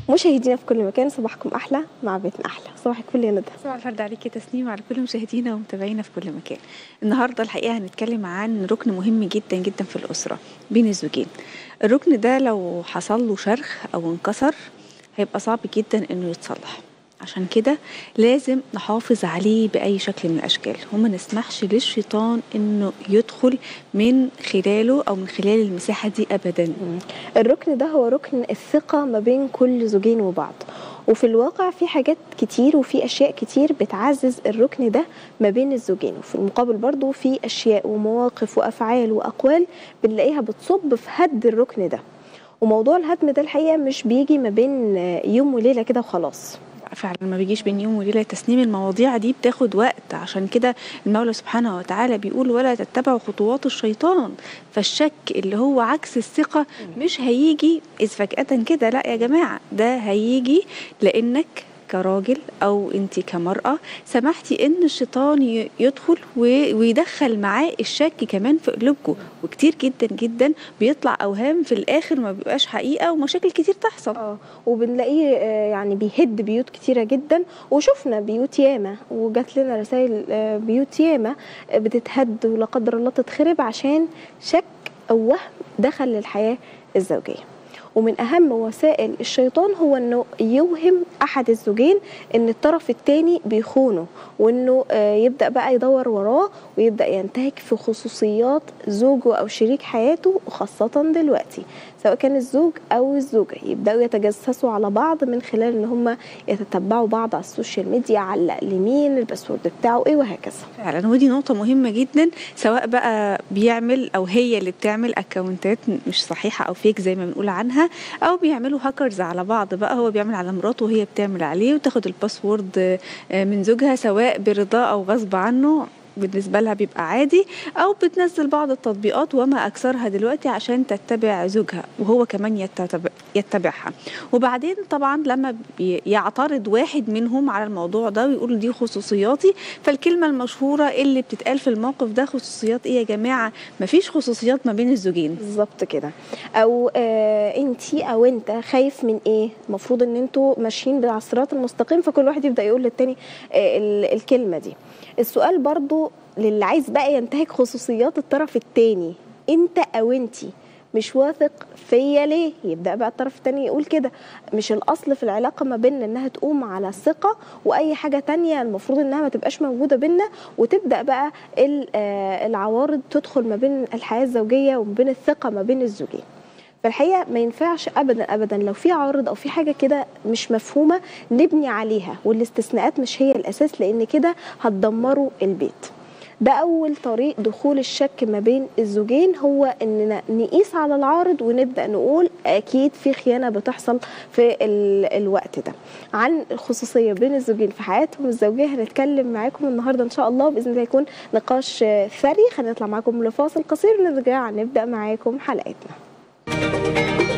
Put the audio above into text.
مشاهدينا في كل مكان صباحكم احلى مع بيتنا احلى صباحك فل يا ندى صباح الفرد عليك يا تسنيم وعلى كل مشاهدينا ومتابعينا في كل مكان النهارده الحقيقه هنتكلم عن ركن مهم جدا جدا في الاسره بين الزوجين الركن ده لو حصل له شرخ او انكسر هيبقى صعب جدا انه يتصلح عشان كده لازم نحافظ عليه بأي شكل من الأشكال وما نسمحش للشيطان إنه يدخل من خلاله أو من خلال المساحة دي أبدا الركن ده هو ركن الثقه ما بين كل زوجين وبعض وفي الواقع في حاجات كتير وفي اشياء كتير بتعزز الركن ده ما بين الزوجين وفي المقابل برضو في اشياء ومواقف وافعال واقوال بنلاقيها بتصب في هد الركن ده وموضوع الهدم ده الحقيقه مش بيجي ما بين يوم وليله كده وخلاص فعلا ما بيجيش بين يوم وليله تسنيم المواضيع دي بتاخد وقت عشان كده المولى سبحانه وتعالى بيقول ولا تتبعوا خطوات الشيطان فالشك اللي هو عكس الثقه مش هيجي اذ فجاه كده لا يا جماعه ده هيجي لانك كراجل او انت كمراه سمحتي ان الشيطان ي- يدخل و- ويدخل معاه الشك كمان في قلوبكم وكتير جدا جدا بيطلع اوهام في الاخر ما بيبقاش حقيقه ومشاكل كتير تحصل اه وبنلاقيه آه، يعني بيهد بيوت كتيرة جدا وشفنا بيوت ياما وجات لنا رسائل آه، بيوت ياما آه، بتتهد ولا قدر الله تتخرب عشان شك أو وهم دخل للحياة الزوجية ومن أهم وسائل الشيطان هو أنه يوهم أحد الزوجين أن الطرف التاني بيخونه وأنه آه، يبدأ بقى يدور وراه ويبدأ ينتهك في خصوصيات زوجه أو شريك حياته وخاصة دلوقتي سواء كان الزوج او الزوجه يبداوا يتجسسوا على بعض من خلال ان هم يتتبعوا بعض على السوشيال ميديا علق لمين الباسورد بتاعه ايه وهكذا فعلا ودي نقطة مهمة جدا سواء بقى بيعمل أو هي اللي بتعمل أكونتات مش صحيحة أو فيك زي ما بنقول عنها أو بيعملوا هاكرز على بعض بقى هو بيعمل على مراته وهي بتعمل عليه وتاخد الباسورد آه، من زوجها سواء برضاه أو غصب عنه بالنسبة لها بيبقى عادي أو بتنزل بعض التطبيقات وما أكثرها دلوقتي عشان تتبع زوجها وهو كمان يتبع يتبعها وبعدين طبعا لما بي- يعترض واحد منهم على الموضوع ده ويقول دي خصوصياتي فالكلمة المشهورة اللي بتتقال في الموقف ده خصوصيات إيه يا جماعة مفيش خصوصيات ما بين الزوجين بالظبط كده او آه انتي او انت خايف من ايه المفروض ان انتوا ماشيين على الصراط المستقيم فكل واحد يبدا يقول للتاني آه ال- الكلمه دي السؤال برضو للي عايز بقى ينتهك خصوصيات الطرف التاني انت او انتي مش واثق فيا ليه يبدا بقى الطرف التاني يقول كده مش الاصل في العلاقه ما بيننا انها تقوم على الثقه واي حاجه تانية المفروض انها ما تبقاش موجوده بينا وتبدا بقى ال- آه، العوارض تدخل ما بين الحياه الزوجيه وما بين الثقه ما بين الزوجين فالحقيقه ما ينفعش ابدا ابدا لو في عارض او في حاجه كده مش مفهومه نبني عليها والاستثناءات مش هي الاساس لان كده هتدمروا البيت ده اول طريق دخول الشك ما بين الزوجين هو اننا نقيس على العارض ونبدا نقول اكيد في خيانه بتحصل في ال- الوقت ده عن الخصوصيه بين الزوجين في حياتهم الزوجيه هنتكلم معاكم النهارده ان شاء الله باذن الله يكون نقاش آه، ثري خلينا نطلع معاكم لفاصل قصير ونرجع نبدا معاكم حلقتنا